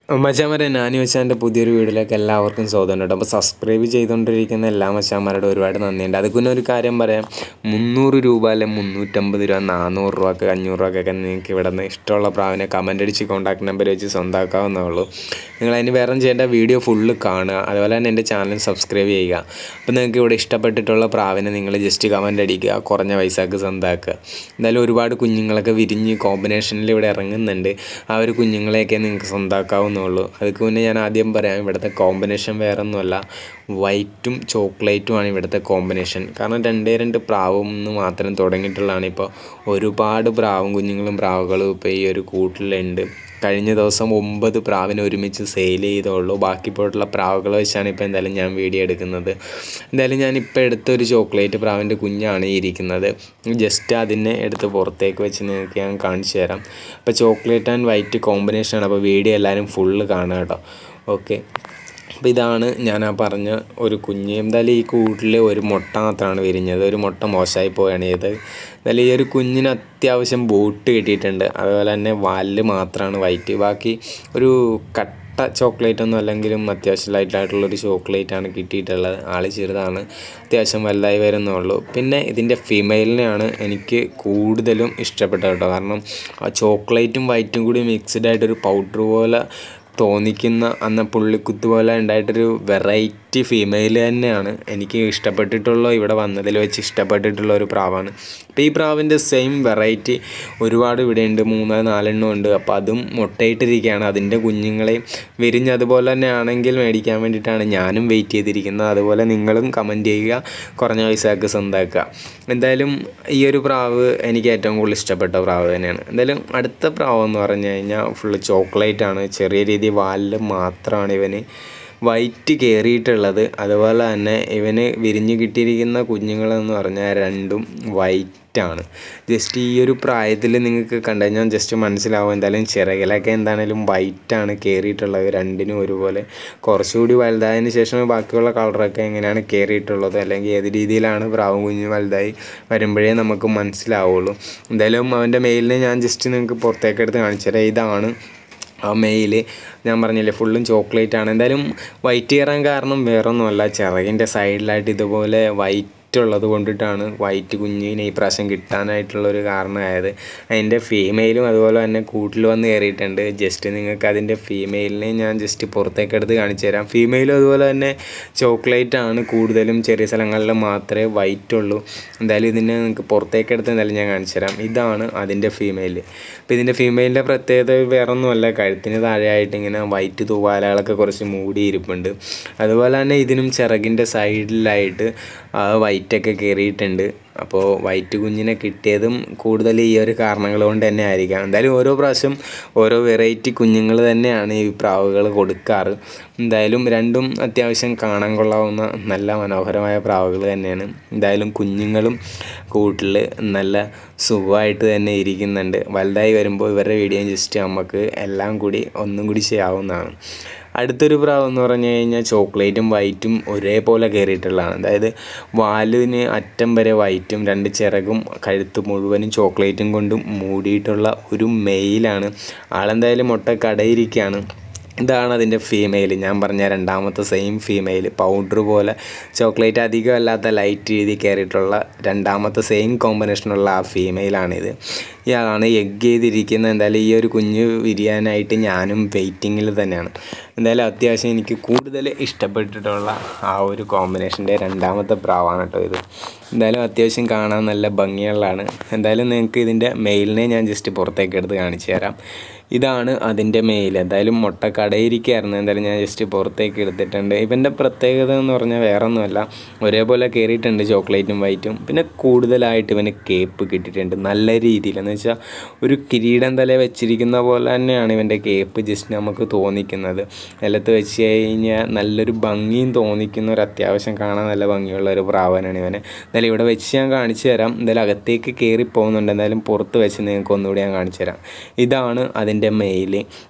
മച്ചാമാരെ നാനി മച്ചാൻ്റെ പുതിയൊരു വീഡിയോയിലേക്ക് എല്ലാവർക്കും സ്വാഗതം കേട്ടോ അപ്പോൾ സബ്സ്ക്രൈബ് ചെയ്തുകൊണ്ടിരിക്കുന്ന എല്ലാ മച്ചാമാരോടും ഒരുപാട് നന്ദിയുണ്ട് അതുപോലെ തന്നെ ഒരു കാര്യം പറയാം മുന്നൂറ് രൂപ അല്ലെ മുന്നൂറ്റമ്പത് രൂപ നാനൂറ് രൂപക്ക് അഞ്ഞൂറ് രൂപക്കൊക്കെ നിങ്ങൾക്ക് ഇവിടെ നിന്ന് ഇഷ്ടമുള്ള പ്രാവിനെ കമൻ്റ് അടിച്ച് കോൺടാക്ട് നമ്പർ വെച്ച് സ്വന്തമാക്കാവുന്നേ ഉള്ളൂ നിങ്ങൾ അതിന് വേറെ ഒന്നും ചെയ്യേണ്ട വീഡിയോ ഫുള്ള് കാണുക അതുപോലെ തന്നെ എൻ്റെ ചാനൽ സബ്സ്ക്രൈബ് ചെയ്യുക അപ്പോൾ നിങ്ങൾക്ക് ഇവിടെ ഇഷ്ടപ്പെട്ടിട്ടുള്ള പ്രാവിനെ നിങ്ങൾ ജസ്റ്റ് കമൻ്റ് അടിക്കുക കുറഞ്ഞ പൈസക്ക് സ്വന്തമാക്കുക എന്തായാലും ഒരുപാട് കുഞ്ഞുങ്ങളൊക്കെ വിരിഞ്ഞ് കോമ്പിനേഷനിൽ ഇവിടെ ഇറങ്ങുന്നുണ്ട് ആ ഒരു കുഞ്ഞുങ്ങളെയൊക്കെ നിങ്ങൾക്ക് സ്വന്തമാക്കാവുന്നുള്ളൂ അതിക്ക് മുന്നേ ഞാൻ ആദ്യം പറയാം ഇവിടുത്തെ കോമ്പിനേഷൻ വേറെ ഒന്നുമല്ല വൈറ്റും ചോക്ലേറ്റുമാണ് ഇവിടുത്തെ കോമ്പിനേഷൻ കാരണം രണ്ടേ രണ്ട് പ്രാവും എന്ന് മാത്രം തുടങ്ങിയിട്ടുള്ളതാണ് ഇപ്പോൾ ഒരുപാട് പ്രാവും കുഞ്ഞുങ്ങളും പ്രാവുകളും ഇപ്പോൾ ഈ ഒരു കൂട്ടിലുണ്ട് കഴിഞ്ഞ ദിവസം ഒമ്പത് പ്രാവിനെ ഒരുമിച്ച് സെയിൽ ചെയ്തോളൂ ബാക്കി പോയിട്ടുള്ള പ്രാവുകൾ വെച്ചാണ് ഇപ്പോൾ എന്തായാലും ഞാൻ വീഡിയോ എടുക്കുന്നത് എന്തായാലും ഞാനിപ്പോൾ എടുത്ത ഒരു ചോക്ലേറ്റ് പ്രാവിൻ്റെ കുഞ്ഞാണ് ഈ ഇരിക്കുന്നത് ജസ്റ്റ് അതിനെ എടുത്ത് പുറത്തേക്ക് വെച്ച് നിങ്ങൾക്ക് ഞാൻ കാണിച്ചു തരാം അപ്പോൾ ചോക്ലേറ്റ് ആൻഡ് വൈറ്റ് കോമ്പിനേഷനാണ് അപ്പോൾ വീഡിയോ എല്ലാവരും ഫുള്ള് കാണുക കേട്ടോ ഓക്കെ അപ്പോൾ ഇതാണ് ഞാൻ ആ പറഞ്ഞ ഒരു കുഞ്ഞ് എന്തായാലും ഈ കൂട്ടിൽ ഒരു മുട്ട മാത്രമാണ് വിരിഞ്ഞത് ഒരു മുട്ട മോശമായി പോവുകയാണ് ചെയ്തത് എന്തായാലും ഈ ഒരു കുഞ്ഞിന് അത്യാവശ്യം ബോട്ട് കിട്ടിയിട്ടുണ്ട് അതുപോലെ തന്നെ വാലിൽ മാത്രമാണ് വൈറ്റ് ബാക്കി ഒരു കട്ട ചോക്ലേറ്റ് ഒന്നും അല്ലെങ്കിലും അത്യാവശ്യം ലൈറ്റായിട്ടുള്ളൊരു ചോക്ലേറ്റാണ് കിട്ടിയിട്ടുള്ളത് ആൾ ചെറുതാണ് അത്യാവശ്യം വലുതായി വരുന്നുള്ളൂ പിന്നെ ഇതിൻ്റെ ഫീമെയിലിനെയാണ് എനിക്ക് കൂടുതലും ഇഷ്ടപ്പെട്ടത് കേട്ടോ കാരണം ആ ചോക്ലേറ്റും വൈറ്റും കൂടി മിക്സ്ഡ് ആയിട്ടൊരു പൗഡർ പോലെ തോന്നിക്കുന്ന അന്ന പുള്ളിക്കുത്ത് പോലെ ഉണ്ടായിട്ടൊരു വെറൈറ്റി ഫീമെയിൽ തന്നെയാണ് എനിക്ക് ഇഷ്ടപ്പെട്ടിട്ടുള്ള ഇവിടെ വന്നതിൽ വെച്ച് ഇഷ്ടപ്പെട്ടിട്ടുള്ള ഒരു പ്രാവാണ് അപ്പോൾ ഈ പ്രാവിൻ്റെ സെയിം വെറൈറ്റി ഒരുപാട് ഇവിടെ ഉണ്ട് മൂന്ന് നാലെണ്ണം ഉണ്ട് അപ്പോൾ അതും മുട്ടയിട്ടിരിക്കുകയാണ് അതിൻ്റെ കുഞ്ഞുങ്ങളെയും വിരിഞ്ഞ് അതുപോലെ തന്നെ ആണെങ്കിൽ മേടിക്കാൻ വേണ്ടിയിട്ടാണ് ഞാനും വെയിറ്റ് ചെയ്തിരിക്കുന്നത് അതുപോലെ നിങ്ങളും കമൻറ്റ് ചെയ്യുക കുറഞ്ഞ പൈസക്ക് സ്വന്തമാക്കുക എന്തായാലും ഈ ഒരു പ്രാവ് എനിക്ക് ഏറ്റവും കൂടുതൽ ഇഷ്ടപ്പെട്ട പ്രാവ് തന്നെയാണ് എന്തായാലും അടുത്ത പ്രാവ് എന്ന് പറഞ്ഞു കഴിഞ്ഞാൽ ഫുള്ള് ചോക്ലേറ്റ് ആണ് ചെറിയ രീതിയിൽ വാലിൽ മാത്രമാണ് ഇവന് വൈറ്റ് കയറിയിട്ടുള്ളത് അതുപോലെ തന്നെ ഇവന് വിരിഞ്ഞ് കിട്ടിയിരിക്കുന്ന കുഞ്ഞുങ്ങളെന്ന് പറഞ്ഞാൽ രണ്ടും വൈറ്റാണ് ജസ്റ്റ് ഈ ഒരു പ്രായത്തിൽ നിങ്ങൾക്ക് കണ്ടു കഴിഞ്ഞാൽ ജസ്റ്റ് മനസ്സിലാവും എന്തായാലും ചിറകിലൊക്കെ എന്താണേലും വൈറ്റാണ് കയറിയിട്ടുള്ളത് രണ്ടിനും ഒരുപോലെ കുറച്ചുകൂടി വലുതായതിന് ശേഷം ബാക്കിയുള്ള കളറൊക്കെ എങ്ങനെയാണ് കയറിയിട്ടുള്ളത് അല്ലെങ്കിൽ ഏത് രീതിയിലാണ് പ്രാവും കുഞ്ഞ് വലുതായി വരുമ്പോഴേ നമുക്ക് മനസ്സിലാവുള്ളൂ എന്തായാലും അവൻ്റെ മെയിലിനെ ഞാൻ ജസ്റ്റ് നിങ്ങൾക്ക് പുറത്തേക്ക് എടുത്ത് കാണിച്ചു തരാം ഇതാണ് ആ മെയിൽ ഞാൻ പറഞ്ഞില്ലേ ഫുള്ളും ചോക്ലേറ്റ് ആണ് എന്തായാലും വൈറ്റ് കയറാൻ കാരണം വേറൊന്നുമല്ല ചിറകിൻ്റെ സൈഡിലായിട്ട് ഇതുപോലെ വൈറ്റ് ഉള്ളത് കൊണ്ടിട്ടാണ് വൈറ്റ് കുഞ്ഞിനെ ഈ പ്രാവശ്യം കിട്ടാനായിട്ടുള്ളൊരു കാരണമായത് അതിൻ്റെ ഫീമെയിലും അതുപോലെ തന്നെ കൂട്ടിൽ വന്ന് കയറിയിട്ടുണ്ട് ജസ്റ്റ് നിങ്ങൾക്ക് അതിൻ്റെ ഫീമെയിലിനെ ഞാൻ ജസ്റ്റ് പുറത്തേക്ക് എടുത്ത് കാണിച്ചു തരാം ഫീമെയിലും അതുപോലെ തന്നെ ചോക്ലേറ്റ് ആണ് കൂടുതലും ചെറിയ സ്ഥലങ്ങളിൽ മാത്രമേ വൈറ്റ് ഉള്ളൂ എന്തായാലും ഇതിനെ നിങ്ങൾക്ക് പുറത്തേക്ക് എടുത്ത് എന്തായാലും ഞാൻ കാണിച്ചു തരാം ഇതാണ് അതിൻ്റെ ഫീമെയിൽ അപ്പോൾ ഇതിൻ്റെ ഫീമെയിലിൻ്റെ പ്രത്യേകത വേറൊന്നുമല്ല കഴുത്തിന് താഴെയായിട്ട് ഇങ്ങനെ വൈറ്റ് തൂവാലകളൊക്കെ കുറച്ച് മൂടിയിരിപ്പുണ്ട് അതുപോലെ തന്നെ ഇതിനും ചിറകിൻ്റെ സൈഡിലായിട്ട് വൈറ്റൊക്കെ കയറിയിട്ടുണ്ട് അപ്പോൾ വൈറ്റ് കുഞ്ഞിനെ കിട്ടിയതും കൂടുതൽ ഈ ഒരു കാരണങ്ങൾ കൊണ്ട് തന്നെ ആയിരിക്കാം എന്തായാലും ഓരോ പ്രാവശ്യം ഓരോ വെറൈറ്റി കുഞ്ഞുങ്ങൾ തന്നെയാണ് ഈ പ്രാവുകൾ കൊടുക്കാറ് എന്തായാലും രണ്ടും അത്യാവശ്യം കാണാൻ കൊള്ളാവുന്ന നല്ല മനോഹരമായ പ്രാവുകൾ തന്നെയാണ് എന്തായാലും കുഞ്ഞുങ്ങളും കൂട്ടിൽ നല്ല സുഖമായിട്ട് തന്നെ ഇരിക്കുന്നുണ്ട് വലുതായി വരുമ്പോൾ ഇവരുടെ വീഡിയോ ജസ്റ്റ് നമുക്ക് എല്ലാം കൂടി ഒന്നും കൂടി ചെയ്യാവുന്നതാണ് അടുത്തൊരു പ്രാവ് എന്ന് പറഞ്ഞു കഴിഞ്ഞാൽ ചോക്ലേറ്റും വൈറ്റും ഒരേപോലെ കയറിയിട്ടുള്ളതാണ് അതായത് വാലിന് അറ്റം വരെ വൈറ്റും രണ്ട് ചിറകും കഴുത്ത് മുഴുവനും ചോക്ലേറ്റും കൊണ്ടും മൂടിയിട്ടുള്ള ഒരു മെയിലാണ് ആളെന്തായാലും മുട്ട കടയിരിക്കുകയാണ് ഇതാണ് അതിൻ്റെ ഫീമെയിൽ ഞാൻ പറഞ്ഞ രണ്ടാമത്തെ സെയിം ഫീമെയിൽ പൗഡർ പോലെ ചോക്ലേറ്റ് അധികം അല്ലാത്ത ലൈറ്റ് രീതി കയറിയിട്ടുള്ള രണ്ടാമത്തെ സെയിം കോമ്പിനേഷനുള്ള ആ ഫീമെയിലാണിത് ഇയാളാണ് എഗ് ചെയ്തിരിക്കുന്നത് എന്തായാലും ഈ ഒരു കുഞ്ഞ് വിരിയാനായിട്ട് ഞാനും വെയിറ്റിങ്ങിൽ തന്നെയാണ് എന്തായാലും അത്യാവശ്യം എനിക്ക് കൂടുതൽ ഇഷ്ടപ്പെട്ടിട്ടുള്ള ആ ഒരു കോമ്പിനേഷൻ്റെ രണ്ടാമത്തെ പ്രാവാണ് കേട്ടോ ഇത് എന്തായാലും അത്യാവശ്യം കാണാൻ നല്ല ഭംഗിയുള്ളതാണ് എന്തായാലും നിങ്ങൾക്ക് ഇതിൻ്റെ മെയിലിനെ ഞാൻ ജസ്റ്റ് പുറത്തേക്ക് എടുത്ത് കാണിച്ചു തരാം ഇതാണ് അതിൻ്റെ മെയിൽ എന്തായാലും മുട്ട കടയിരിക്കുകയായിരുന്നു എന്തായാലും ഞാൻ ജസ്റ്റ് പുറത്തേക്ക് എടുത്തിട്ടുണ്ട് ഇവൻ്റെ പ്രത്യേകത എന്ന് പറഞ്ഞാൽ വേറെ ഒന്നുമല്ല ഒരേപോലെ കയറിയിട്ടുണ്ട് ചോക്ലേറ്റും വൈറ്റും പിന്നെ കൂടുതലായിട്ട് ഇവന് കേപ്പ് കിട്ടിയിട്ടുണ്ട് നല്ല രീതിയിൽ എന്ന് വെച്ചാൽ ഒരു കിരീടം തല വെച്ചിരിക്കുന്ന പോലെ തന്നെയാണ് ഇവൻ്റെ കേപ്പ് ജസ്റ്റ് നമുക്ക് തോന്നിക്കുന്നത് നിലത്ത് വെച്ച് കഴിഞ്ഞാൽ നല്ലൊരു ഭംഗിയും തോന്നിക്കുന്ന ഒരു അത്യാവശ്യം കാണാൻ നല്ല ഭംഗിയുള്ള ഒരു പ്രാവനാണ് ഇവന് എന്തായാലും ഇവിടെ വെച്ച് ഞാൻ കാണിച്ചു തരാം എന്തായാലും അകത്തേക്ക് കയറി പോകുന്നുണ്ട് എന്തായാലും പുറത്ത് വെച്ച് നിങ്ങൾക്ക് ഒന്നുകൂടി ഞാൻ കാണിച്ചു തരാം ഇതാണ് അതിൻ്റെ മെയിൽ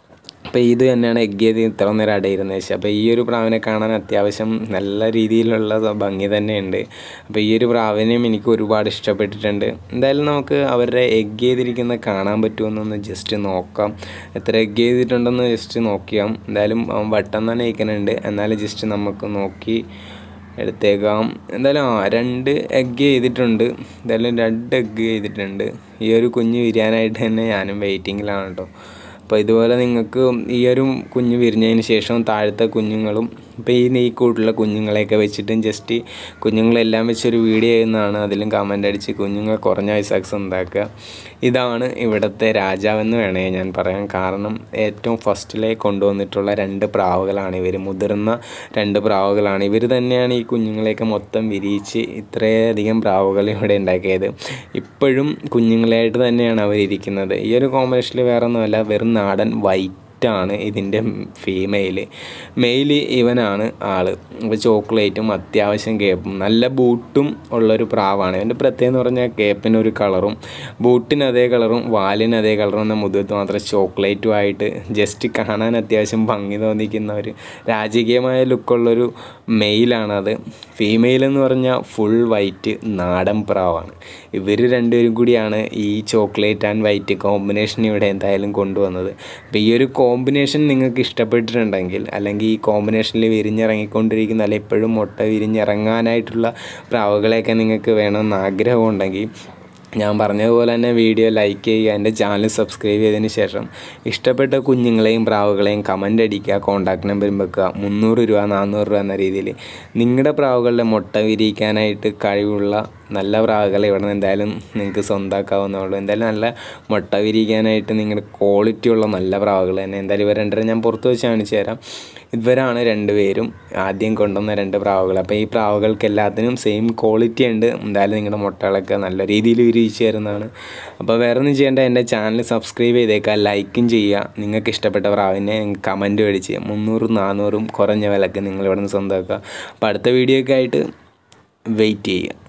അപ്പോൾ ഇത് തന്നെയാണ് എഗ് ചെയ്ത് ഇത്ര നേരം അടയിരുന്നത് വെച്ചാൽ അപ്പോൾ ഈ ഒരു പ്രാവിനെ കാണാൻ അത്യാവശ്യം നല്ല രീതിയിലുള്ള ഭംഗി തന്നെയുണ്ട് അപ്പോൾ ഈ ഒരു പ്രാവിനെയും എനിക്ക് ഒരുപാട് ഇഷ്ടപ്പെട്ടിട്ടുണ്ട് എന്തായാലും നമുക്ക് അവരുടെ എഗ് ചെയ്തിരിക്കുന്ന കാണാൻ പറ്റുമെന്നൊന്ന് ജസ്റ്റ് നോക്കാം എത്ര എഗ് ചെയ്തിട്ടുണ്ടെന്ന് ജസ്റ്റ് നോക്കിയാം എന്തായാലും അവൻ വട്ടം തന്നെ ഇരിക്കുന്നുണ്ട് എന്നാലും ജസ്റ്റ് നമുക്ക് നോക്കി എടുത്തേക്കാം എന്തായാലും ആ രണ്ട് എഗ് ചെയ്തിട്ടുണ്ട് എന്തായാലും രണ്ട് എഗ് ചെയ്തിട്ടുണ്ട് ഈ ഒരു കുഞ്ഞ് വിരിയാനായിട്ട് തന്നെ ഞാനും വെയിറ്റിങ്ങിലാണ് കേട്ടോ അപ്പോൾ ഇതുപോലെ നിങ്ങൾക്ക് ഈ ഒരു കുഞ്ഞ് വിരിഞ്ഞതിന് ശേഷം താഴത്തെ കുഞ്ഞുങ്ങളും ഇപ്പോൾ ഈ നെയ്ക്കൂട്ടുള്ള കുഞ്ഞുങ്ങളെയൊക്കെ വെച്ചിട്ടും ജസ്റ്റ് കുഞ്ഞുങ്ങളെല്ലാം വെച്ചൊരു വീഡിയോ ചെയ്യുന്നതാണ് അതിലും കമൻ്റ് അടിച്ച് കുഞ്ഞുങ്ങൾ കുറഞ്ഞ ഐസാക്സ് ഉണ്ടാക്കുക ഇതാണ് ഇവിടുത്തെ രാജാവെന്ന് വേണേ ഞാൻ പറയാം കാരണം ഏറ്റവും ഫസ്റ്റിലെ കൊണ്ടുവന്നിട്ടുള്ള രണ്ട് പ്രാവുകളാണ് ഇവർ മുതിർന്ന രണ്ട് പ്രാവുകളാണ് ഇവർ തന്നെയാണ് ഈ കുഞ്ഞുങ്ങളെയൊക്കെ മൊത്തം വിരിയിച്ച് ഇത്രയധികം പ്രാവുകൾ ഇവിടെ ഉണ്ടാക്കിയത് ഇപ്പോഴും കുഞ്ഞുങ്ങളായിട്ട് തന്നെയാണ് അവരിയ്ക്കുന്നത് ഈ ഒരു കോമ്പിനേഷനിൽ വേറെ ഒന്നുമല്ല വെറും നാടൻ വൈറ്റ് ആണ് ഇതിൻ്റെ ഫീമെയിൽ മെയിൽ ഇവനാണ് ആൾ അപ്പോൾ ചോക്ലേറ്റും അത്യാവശ്യം കേപ്പും നല്ല ബൂട്ടും ഉള്ളൊരു പ്രാവാണ് ഇവൻ്റെ പ്രത്യേകം എന്ന് പറഞ്ഞാൽ കേപ്പിന് ഒരു കളറും ബൂട്ടിന് അതേ കളറും വാലിന് അതേ കളറും എന്ന മുതിർത്ത് മാത്രം ചോക്ലേറ്റും ആയിട്ട് ജസ്റ്റ് കാണാൻ അത്യാവശ്യം ഭംഗി തോന്നിക്കുന്ന ഒരു രാജകീയമായ ലുക്കുള്ളൊരു മെയിലാണത് ഫീമെയിൽ എന്ന് പറഞ്ഞാൽ ഫുൾ വൈറ്റ് നാടൻ പ്രാവാണ് ഇവർ രണ്ടുപേരും കൂടിയാണ് ഈ ചോക്ലേറ്റ് ആൻഡ് വൈറ്റ് കോമ്പിനേഷൻ ഇവിടെ എന്തായാലും കൊണ്ടുവന്നത് അപ്പോൾ ഈ ഒരു കോമ്പിനേഷൻ നിങ്ങൾക്ക് ഇഷ്ടപ്പെട്ടിട്ടുണ്ടെങ്കിൽ അല്ലെങ്കിൽ ഈ കോമ്പിനേഷനിൽ വിരിഞ്ഞിറങ്ങിക്കൊണ്ടിരിക്കുന്ന അല്ലെങ്കിൽ എപ്പോഴും മുട്ട വിരിഞ്ഞിറങ്ങാനായിട്ടുള്ള പ്രാവുകളെയൊക്കെ നിങ്ങൾക്ക് വേണമെന്ന് ആഗ്രഹമുണ്ടെങ്കിൽ ഞാൻ പറഞ്ഞതുപോലെ തന്നെ വീഡിയോ ലൈക്ക് ചെയ്യുക എൻ്റെ ചാനൽ സബ്സ്ക്രൈബ് ചെയ്തതിന് ശേഷം ഇഷ്ടപ്പെട്ട കുഞ്ഞുങ്ങളെയും പ്രാവുകളെയും കമൻ്റ് അടിക്കുക കോൺടാക്ട് നമ്പറും വെക്കുക മുന്നൂറ് രൂപ നാനൂറ് രൂപ എന്ന രീതിയിൽ നിങ്ങളുടെ പ്രാവുകളുടെ മുട്ട വിരിയിക്കാനായിട്ട് കഴിവുള്ള നല്ല പ്രാവുകളെ ഇവിടെ നിന്ന് എന്തായാലും നിങ്ങൾക്ക് സ്വന്തമാക്കാവുന്നതുള്ളൂ എന്തായാലും നല്ല മുട്ട വിരിയിക്കാനായിട്ട് നിങ്ങളുടെ ക്വാളിറ്റി ഉള്ള നല്ല പ്രാവുകൾ തന്നെ എന്തായാലും ഇവർ രണ്ടര ഞാൻ പുറത്ത് വെച്ച് കാണിച്ചു തരാം ഇവരാണ് രണ്ടുപേരും ആദ്യം കൊണ്ടുവന്ന രണ്ട് പ്രാവുകൾ അപ്പോൾ ഈ പ്രാവുകൾക്ക് എല്ലാത്തിനും സെയിം ക്വാളിറ്റി ഉണ്ട് എന്തായാലും നിങ്ങളുടെ മുട്ടകളൊക്കെ നല്ല രീതിയിൽ വിരിയിച്ച് തരുന്നതാണ് അപ്പോൾ വേറെ ഒന്നും ചെയ്യേണ്ട എൻ്റെ ചാനൽ സബ്സ്ക്രൈബ് ചെയ്തേക്കുക ലൈക്കും ചെയ്യുക നിങ്ങൾക്ക് ഇഷ്ടപ്പെട്ട പ്രാവിനെ കമൻറ്റ് മേടിച്ച് മുന്നൂറും നാനൂറും കുറഞ്ഞ വിലക്ക് നിങ്ങൾ ഇവിടെ നിന്ന് സ്വന്തമാക്കുക അപ്പോൾ അടുത്ത വീഡിയോ ഒക്കെ ആയിട്ട് വെയിറ്റ് ചെയ്യുക